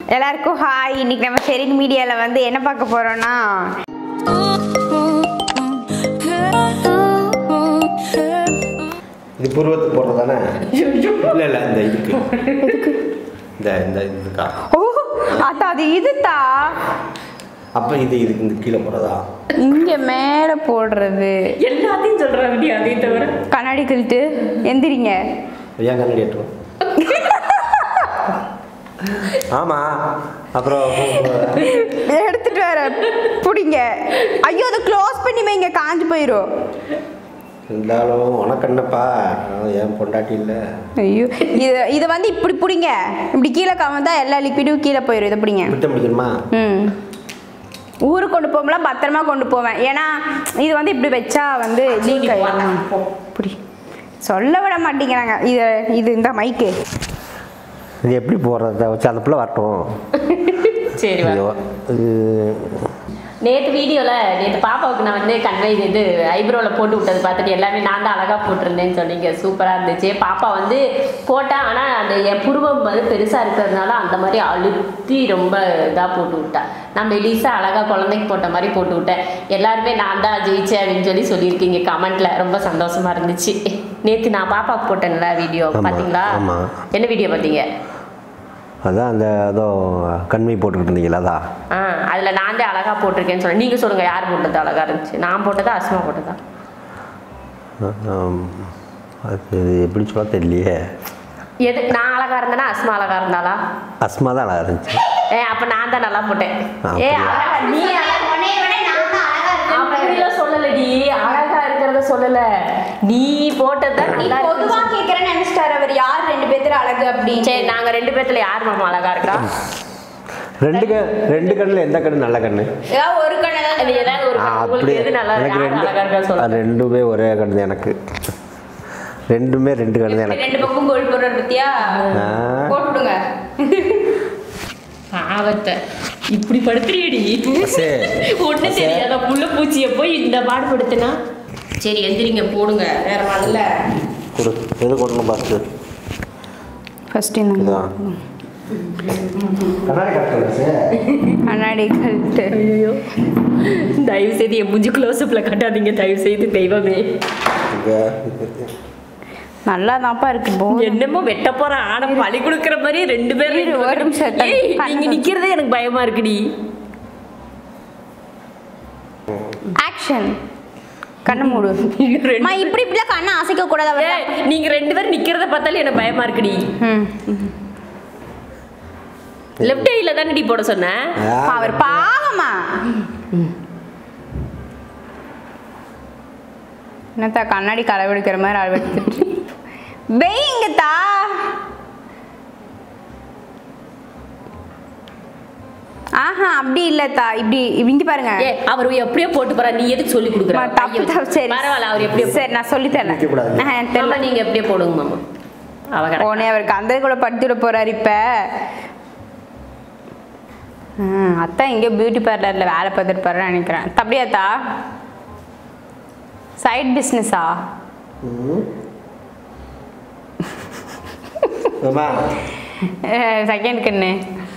எல்லாருக்கும் ஹாய் இன்னைக்கு நம்ம ஷெரின் மீடியாவில் வந்து என்ன பார்க்க போறோம்னா இது பூர்வத்துக்கு போடுறது தானே இல்லை இல்லை இந்த இதுக்கு இந்த இந்த இதுக்கா ஓ அத்தா அது இதுதா அப்போ இது இதுக்கு இந்த கீழே போடுறதா இங்க மேலே போடுறது எல்லாத்தையும் சொல்ற விடியா அதே தவிர கண்ணாடி கழிட்டு எந்திரிங்க ஏன் கண்ணாடி ஏற்றும் ஆமாம் அப்புறம் எடுத்துட்டு வர பிடிங்க ஐயோ அதை க்ளோஸ் பண்ணி வைங்க காஞ்சு போயிடும் இருந்தாலும் உனக்கு என்னப்பா என் பொண்டாட்டி இல்லை ஐயோ இது இதை வந்து இப்படி பிடிங்க இப்படி கீழே கவர்ந்தா எல்லா லிக்விடும் கீழே போயிடும் இதை பிடிங்க விட்ட முடிக்கணுமா ம் ஊருக்கு கொண்டு போகும்போல பத்திரமா கொண்டு போவேன் ஏன்னா இது வந்து இப்படி வச்சா வந்து லீக் ஆயிடும் இப்படி சொல்ல விட மாட்டேங்கிறாங்க இது இது இந்த மைக்கு இது எப்படி போடுறத வச்சு அந்த பிள்ளை வரட்டும் சரி வா ஐயோ, இது நேற்று வீடியோவில் நேற்று பாப்பாவுக்கு நான் வந்து கண்மை இது ஐப்ரோவில் போட்டு விட்டது பார்த்துட்டு எல்லாமே நான் தான் அழகாக போட்டிருந்தேன்னு சொன்னீங்க சூப்பராக இருந்துச்சு பாப்பா வந்து போட்டா ஆனால் அந்த என் புருவம் வந்து பெருசாக இருக்கிறதுனால அந்த மாதிரி அழுத்தி ரொம்ப இதாக போட்டு விட்டா நான் மெலிசாக அழகாக குழந்தைக்கு போட்ட மாதிரி போட்டு விட்டேன் எல்லாருமே நான் தான் ஜெயிச்சேன் அப்படின்னு சொல்லி சொல்லியிருக்கீங்க கமெண்ட்ல ரொம்ப சந்தோஷமா இருந்துச்சு நேற்று நான் பாப்பாவுக்கு போட்டேன்ல வீடியோ ஆமா, பார்த்தீங்களா ஆமா. என்ன வீடியோ பார்த்தீங்க அதான் அந்த ஏதோ கண்மை போட்டுக்கிட்டு இருந்தீங்களா அதான் ஆ அதில் நான் தான் அழகாக போட்டிருக்கேன்னு சொன்னேன் நீங்கள் சொல்லுங்கள் யார் போட்டது அழகாக இருந்துச்சு நான் போட்டதா அஸ்மா போட்டதா ஆம், அது எப்படி சொல்ல தெரியலையே எது நான் அழகாக இருந்தேனா அஸ்மா அழகாக இருந்தாளா அஸ்மா தான் அழகா இருந்துச்சு ஏ அப்போ நான் தான் நல்லா போட்டேன் ஆ, ஏ அப்படியா? அழகா நீ அப்படிலாம் சொல்லலடி அழகா இருக்கிறத சொல்லல நீ போட்டது தான் நல்லா பொதுவா இருக்கு கேக்குறேன்னு நினைச்சிட்டாரு அவர் யார் ரெண்டு பேத்துல அழகு அப்படின்னு சரி நாங்க ரெண்டு பேத்துல யார் மாமா அழகா இருக்கா ரெண்டு க ரெண்டு கண்ணில் எந்த கண்ணு நல்ல கண்ணு ஏதாவது ஒரு கண்ணை தான் அது ஏதாவது ஒரு ஆ, கண்ணு, உங்களுக்கு எது நல்லா எனக்கு யார் ரெண்டு அழகா இருக்கா ஆ, சொல்லுங்க ரெண்டுமே ஒரே கண்ணு தான் எனக்கு ரெண்டுமே ரெண்டு கண்ணு தான் எனக்கு ரெண்டு பக்கம் கோல் போடுற பத்தியா ஆ. போட்டு விடுங்க பாவத்தை இப்படி படுத்துறியடி பஸ்ஸே, ஒண்ணு தெரியாத புள்ள பூச்சியை போய் இந்த பாடு படுத்துனா சரி எந்திரிங்க போடுங்க வேற வரல கொடு எது கொட்டணும் பார்த்து ஃபர்ஸ்ட் இந்த இதான் கண்ணாடி கட்டணும் கண்ணாடி கழிட்டு ஐயோ தயவு செய்து என் மூஞ்சி க்ளோஸ்அப்ல கட்டாதீங்க தயவு செய்து தெய்வமே நல்லா தான்ப்பா இருக்கு போ என்னமோ வெட்ட போற ஆன பழி கொடுக்குற மாதிரி ரெண்டு பேரும் இரு, ஒரு நிமிஷம் இரு. ஏய், கண்ணை நீங்க கட்டு. நிக்கிறதே எனக்கு பயமா இருக்குடி ஆக்ஷன் கண்ணை மூடு நீங்க ரெண்டு அம்மா இப்படி இப்படிலாம் கண்ணை அசைக்க கூடாது அவர் ஏய், நீங்க ரெண்டு பேரும் நிக்கிறத பார்த்தாலே எனக்கு பயமா இருக்குடி ம் லெஃப்ட் ஐல தானடி போட சொன்னேன் அவர் பாவமா என்னத்தா கண்ணாடி களவெடுக்கிற மாதிரி அளவெடுத்துட்டு வெயிங்கத்தா ஆஹா அப்படி இல்லத்தா இப்படி இங்க பாருங்க ஏ அவர் எப்படியோ போட்டு போறா நீ எதுக்கு சொல்லி கொடுக்குற அம்மா, தப்பு தப்பு சரி பரவாயில்ல அவர் எப்படியோ சரி நான் சொல்லி தரேன் நிக்கக்கூடாது. ஆஹா, எனக்கு தெரியல மாமா நீங்க எப்படியோ போடுங்க மாமா அவ கிடக்கா. உடனே அவருக்கு அந்த கூட படுத்துட போறாரு இப்ப ம், அத்தான் எங்கேயோ பியூட்டி பார்லர்ல வேலை பார்த்துட்டு போறேன்னு நினைக்கிறேன் அப்படியாத்தா சைட் பிஸ்னஸா செகண்ட் கண்ணு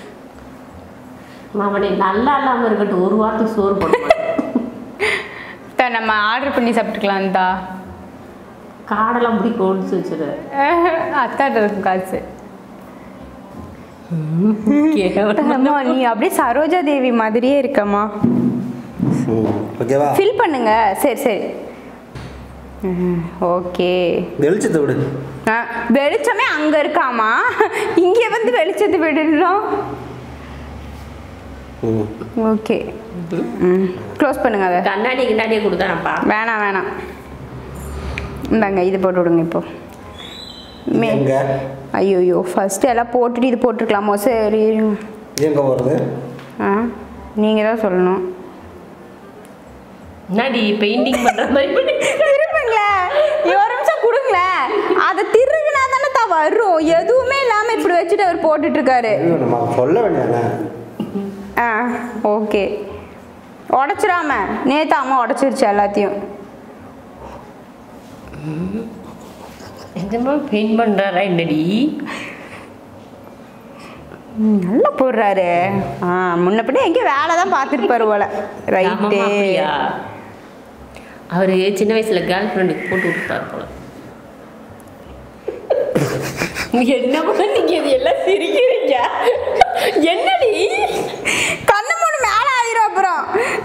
மாமா நீ நல்லா இல்லாம இருக்கட்டும் ஒரு வாரத்துக்கு சோறு போடுமா அத்தா, நம்ம ஆர்டர் பண்ணி சாப்பிட்டுக்கலாம் தா காடெல்லாம் பிடி கொடிச்சு வச்சிரு அத்தாட்ட இருக்கும் காசு கேவலம். அம்மா, நீ அப்படியே சரோஜா தேவி மாதிரியே இருக்கம்மா ஓகேவா ஃபில் பண்ணுங்க சரி சரி ஓகே வெளிச்சத்தை விடு வெளிச்சமே அங்க இருக்காமா இங்க வந்து வெளிச்சத்தை விடணும் ம் ஓகே க்ளோஸ் பண்ணுங்க அதை கண்ணாடி கிண்ணாடியே கொடுத்தா நான் பார்ப்பேன் வேணாம் வேணாம் இந்தாங்க இது போட்டு விடுங்க இப்போ மே எங்க ஐயோயோ ஃபர்ஸ்ட் எல்லாம் போட்டுட்டு இது போட்டுருக்கலாமோ சரி இருங்க. இது எங்க போறது ஆ நீங்கள் தான் சொல்லணும் என்னடி பெயிண்டிங் பண்ற மாதிரி பண்ணி திரும்புங்களேன் ஒரு நிமிஷம் கொடுங்களேன் அதை திருகுனா தானே தான் வரும் எதுவுமே இல்லாமல் இப்படி வச்சுட்டு அவர் போட்டுட்டு இருக்காரு ஐயோ, நம்ம சொல்ல வேண்டியதானே ஆ ஓகே உடச்சிடாம நேற்று அம்மா உடச்சிருச்சு எல்லாத்தையும் நிஜமா பெயிண்ட் பண்றாரா என்னடி ம், நல்லா போடுறாரு ஆ முன்ன பின்ன எங்கேயும் வேலை தான் பார்த்துருப்பாரு போல ரைட்டு ஆமாம்மா, அப்படியா அவரு சின்ன வயசுல கேர்ள் ஃப்ரெண்டுக்கு போட்டு விட்டுருப்பாரு போல என்னமா நீங்க இது எல்லாம் சிரிக்கிறீங்க என்னடி கண்ணு மூணு மேலே ஆயிரும் அப்புறம்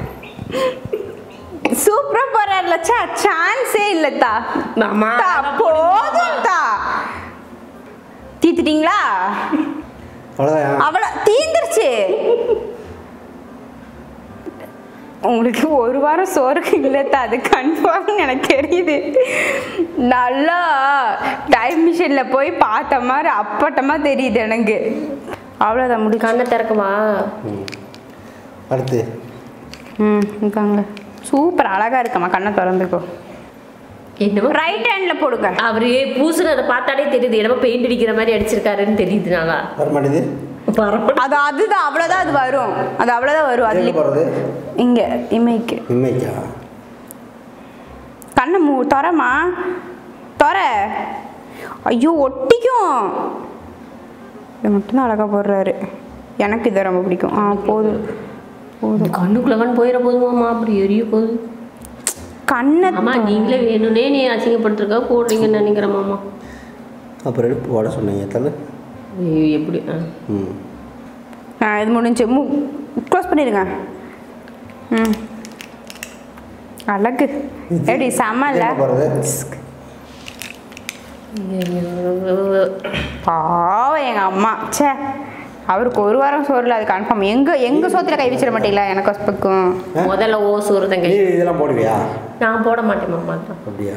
சூப்பரா போறாருல சா சான்ஸே இல்லத்தா மாமா தா, போதும் தா தீத்துட்டீங்களா அவ்வளோதான் அவ்வளோ தீந்துருச்சு உங்களுக்கு ஒரு வாரம் சோறுக்கு இல்லத்தா அது கன்ஃபார்ம் எனக்கு தெரியுது நல்லா டைம் மிஷினில் போய் பார்த்த மாதிரி அப்பட்டமா தெரியுது எனக்கு அவ்வளோதான் முடிச்சு கண்ணை திறக்குமா ம் அடுத்து ம் இருக்காங்க சூப்பர் அழகா இருக்கம்மா கண்ணை திறந்துக்கோ என்னமோ ரைட் ஹேண்டில் போடுங்க அவரு பூசுறத பார்த்தாலே தெரியுது என்னமோ பெயிண்ட் அடிக்கிற மாதிரி அடிச்சிருக்காருன்னு தெரியுதுனால வர மாட்டேது பரவாயில்ல அது அதுதான் அவ்வளோதான் அது வரும் அது அவ்வளோதான் வரும் எங்கே அதுல போகிறது இங்கே இமைக்கு இம்மைக்கா கண்ணை மூ தொறமா தொற ஐயோ ஒட்டிக்கும் இது மட்டும்தான் அழகா போடுறாரு எனக்கு இதை ரொம்ப பிடிக்கும் ஆ போதும் இந்த கண்ணுக்குள்ளவன் போயிட போதுமாமா அப்படி எரிய போகுது கண்ணை ஆமா நீங்களே வேணும்னே நீ அசிங்கப்படுத்திருக்கா போடுறீங்கன்னு நினைக்கிறேன் மாமா அப்புறம் எடுப்பு போட சொன்னீங்க தலை ஐயோ, எப்படி ஆ. ம் ஆ இது முடிஞ்சு மூ க்ளோஸ் பண்ணிடுங்க ம் அழகு எப்படி செம்ம இல்லை எங்கே போகிறது பாவம் எங்கள் அம்மா ச்சே அவருக்கு ஒரு வாரம் சோறில் அது கன்ஃபார்ம் எங்கே எங்கள் சோத்துல கை வச்சிட மாட்டீங்களா எனக்கு வசப்புக்கும் முதல்ல ஓ சோறு நீ தங்க இதெல்லாம் போடுவியா நான் போட மாட்டேன் மாமா அப்படியா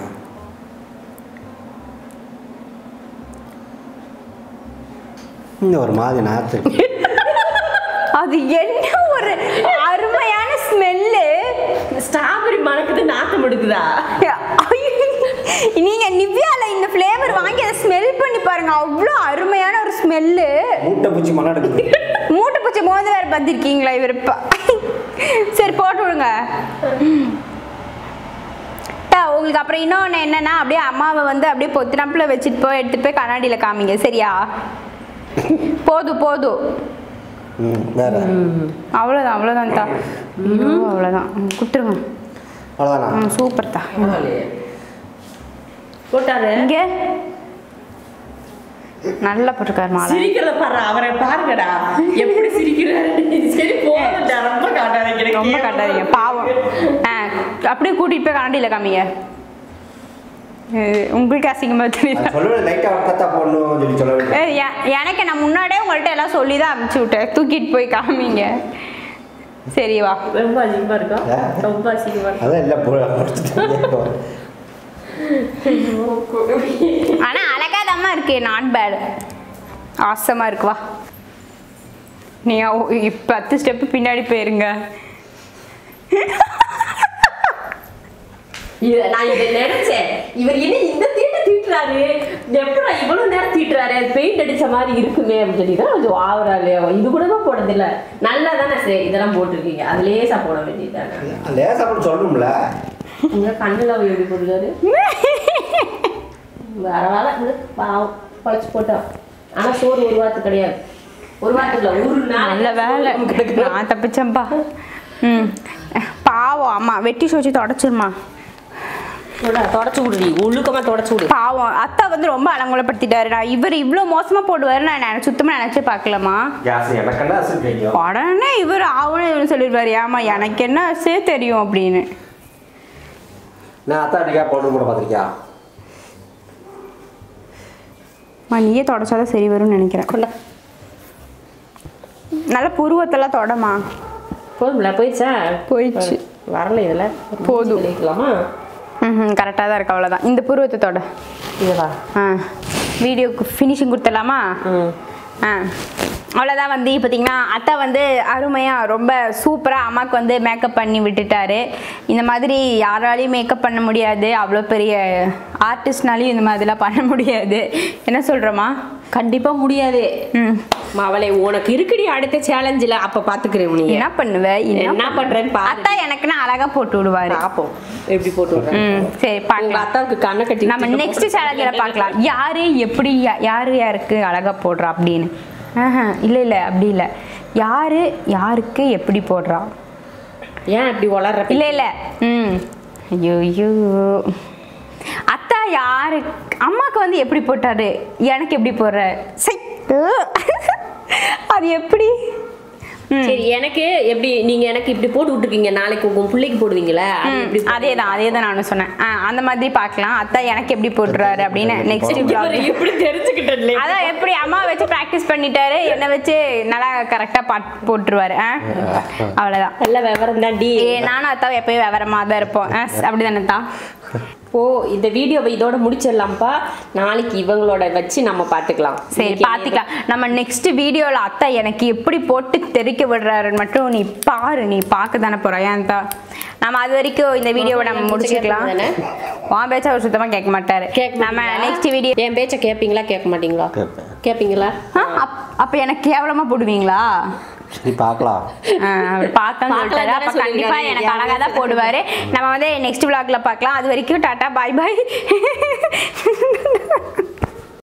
இங்கே ஒரு மாதிரி நாற்று இருக்கு. அது என்ன ஒரு அருமையான ஸ்மெல்லு ஸ்ட்ராபெரி மணக்குது நாத்தம் எடுக்குதா நீங்க நிவ்யால இந்த ஃப்ளேவர் வாங்கி அதை ஸ்மெல் பண்ணி பாருங்க அவ்வளோ அருமையான ஒரு ஸ்மெல்லு மூட்டை பூச்சி மண்ணா எடுக்குது மூட்டை பூச்சி மோந்து வேற பார்த்துருக்கீங்களா இவர் இப்ப சரி போட்டு விடுங்க டா, உங்களுக்கு அப்புறம் இன்னொன்று என்னன்னா அப்படியே அம்மாவை வந்து அப்படியே பொத்துனாப்புல வச்சுட்டு போய் எடுத்துட்டு போய் கண்ணாடியில் காமிங்க சரியா போதும் போதும் ம் வேற அவ்வளோதான் அவ்வளோதான் தா ஐயோ, அவ்வளோதான் ம், கொடுத்துருங்க அவ்வளோதானா ம் சூப்பர் தா போட்டாரு இங்கே நல்லா போட்டிருக்காரு மாலை சிரிக்கிறத பாரு அவரை பாருங்கடா எப்படி சிரிக்கிறாரு சரி போதும்டா ரொம்ப காட்டாதீங்க எனக்கு ரொம்ப காட்டாதீங்க பாவம் ஆ அப்படியே கூட்டிட்டு போய் கண்ணாடியில் காமிங்க இது உங்களுக்கு அசிங்கமாக தெரியுது அது சொல்லுவேன் லைட்டாக கத்தா போடணும் சொல்லி சொல்ல வேண்டியது ஏய், எ- எனக்கு நான் முன்னாடியே உங்கள்கிட்ட எல்லாம் சொல்லி தான் அனுப்பிச்சி விட்டேன் தூக்கிட்டு போய் காமிங்க சரி வா ரொம்ப அசிங்கமா இருக்கா ஆ. ரொம்ப அசிங்கமா இருக்கா அதான் இல்லை போ ஆனால் அழகாக தாம்மா இருக்கு நாட் பேட் ஆசமாக இருக்கு வா நீங்கள் இப்போ பத்து ஸ்டெப்பு பின்னாடி போயிருங்க இது நான் இதை நினைச்சேன் இவர் என்ன இந்த தீட்டு தீட்டுறாரு எப்படா இவ்வளவு நேரம் தீட்டுறாரு பெயிண்ட் அடிச்ச மாதிரி இருக்குமே அப்படின்னு சொல்லி தான் கொஞ்சம் ஆகுறாரு இது கூடவா போடுறதில்ல நல்லா தானே சரி இதெல்லாம் போட்டிருக்கீங்க அது லேசா போட வேண்டியதானே லேசாக கூட சொல்லணும்ல உங்க கண்ணுல அவர் எப்படி போட்டுருக்காரு வேற வேலை விடு, பாவம் பழச்சு போட்டா ஆனா சோறு ஒரு வாரத்துக்கு கிடையாது ஒரு வாரத்துக்கு இல்ல ஒரு நாள் நல்ல வேலை நான் தப்பிச்சேன்ப்பா ம் பாவம் அம்மா வெட்டி சோச்சு தொடச்சிருமா தொடச்சு விடுடி ஒழுக்கமா தொடச்சு விடு பாவம் அத்தா வந்து ரொம்ப அலங்கோலப்படுத்திட்டாரு நான் இவர் இவ்வளோ மோசமாக போடுவாரு நான் நினை சுத்தமாக நினச்சே பார்க்கலாமா கேஸ் எனக்கெல்லாம் அசல் தெரியும் உடனே இவர் ஆகணும் இவனு சொல்லிடுவாரு ஏமா எனக்கு என்ன சே தெரியும் அப்படின்னு நான் அத்தா அடிக்கா போட்டு கூட பார்த்துருக்கியா அம்மா, நீயே தொடச்சாதான் சரி வரும்னு நினைக்கிறேன் கொண்டா நல்ல புருவத்தெல்லாம் தொடமா போதும்ல போயிடுச்சா போயிடுச்சு. வரல இதுல போதும். சொல்லிக்கலாமா ம் கரெக்டாக தான் இருக்கு அவ்வளோதான் இந்த புருவத்தை தொட இதுவா ஆ வீடியோக்கு ஃபினிஷிங் கொடுத்துடலாமா ம் ஆ அவ்வளோதான் வந்து பார்த்தீங்கன்னா அத்தா வந்து அருமையாக ரொம்ப சூப்பராக அம்மாவுக்கு வந்து மேக்கப் பண்ணி விட்டுட்டாரு இந்த மாதிரி யாராலையும் மேக்கப் பண்ண முடியாது அவ்வளோ பெரிய ஆர்டிஸ்ட்னாலையும் இந்த மாதிரிலாம் பண்ண முடியாது என்ன சொல்கிறோமா கண்டிப்பா முடியாது ம் அவளை உனக்கு இருக்குடி அடுத்த சேலஞ்சில் அப்ப பாத்துக்கிறேன் நீ என்ன பண்ணுவ என்ன பண்றேன்னு பாரு அத்தா எனக்குன்னா அழகாக போட்டு விடுவாரு பாப்போம் எப்படி போட்டு விடுறேன் ம் சரி உங்க பார்க்கலாம் அத்தாவுக்கு கண்ணை கட்டி நம்ம நெக்ஸ்ட் சேலஞ்சில் பார்க்கலாம் யாரு எப்படி யா- யாரு யாருக்கு அழகாக போடுறா அப்படின்னு ஆஹா இல்லை இல்லை அப்படி இல்லை யாரு யாருக்கு எப்படி போடுறா ஏன் இப்படி வளர்ற இல்லை இல்லை ம் ஐயோ ஐயோ அத்தா யாரு அம்மாவுக்கு வந்து எப்படி போட்டாரு எனக்கு எப்படி போடுற சை அது எப்படி ம் சரி எனக்கு எப்படி நீங்க எனக்கு இப்படி போட்டு விட்டுருக்கீங்க நாளைக்கு உங்க பிள்ளைக்கு போடுவீங்களா அது எப்படி அதே தான் அதே தான் நானும் சொன்னேன் ஆ அந்த மாதிரி பார்க்கலாம் அத்தா எனக்கு எப்படி போட்டுறாரு அப்படின்னு நெக்ஸ்ட் இவரு எப்படி தெரிஞ்சுக்கிட்டேன் அதான் எப்படி அம்மா வச்சு ப்ராக்டிஸ் பண்ணிட்டாரு என்னை வச்சு நல்லா கரெக்டாக பாட் போட்டுருவாரு ஆ அவ்வளோதான் நல்ல விவரம் தாண்டி ஏ நானும் அத்தாவும் எப்பயும் விவரமா தான் இருப்போம் ஆ, அப்படி தானே தான் ஓ இந்த வீடியோவை இதோட முடிச்சிடலாம்ப்பா நாளைக்கு இவங்களோட வச்சு நம்ம பார்த்துக்கலாம் சரி இன்னைக்கு பார்த்துக்கலாம் நம்ம நெக்ஸ்ட் வீடியோவில் அத்தா எனக்கு எப்படி போட்டு தெறிக்க விடுறாருன்னு மட்டும் நீ பாரு நீ பார்க்க தானே போகிற ஏன் தான் நம்ம அது வரைக்கும் இந்த வீடியோவை நம்ம என் பேச்சை முடிச்சுக்கலாம் கேட்பாங்க உன் பேச்ச அவர் சுத்தமாக கேட்க மாட்டாரு கேட்க நம்ம மாட்டீங்களா? நெக்ஸ்ட் வீடியோ என் பேச்சை கேட்பீங்களா கேட்க மாட்டீங்களா கேட்பேன் கேட்பீங்களா அப்போ எனக்கு கேவலமாக போடுவீங்களா சரி பார்க்கலாம் ஆ, அவர் பார்த்தோன்னு பார்க்கலாம் சொல்லிட்டாரு தானே அப்போ கண்டிப்பாக சொல்லியிருக்காரு. எனக்கு அழகாக தான் போடுவார் நம்ம வந்து நெக்ஸ்ட் vlogல பார்க்கலாம் அது வரைக்கும் டாட்டா பாய் பாய்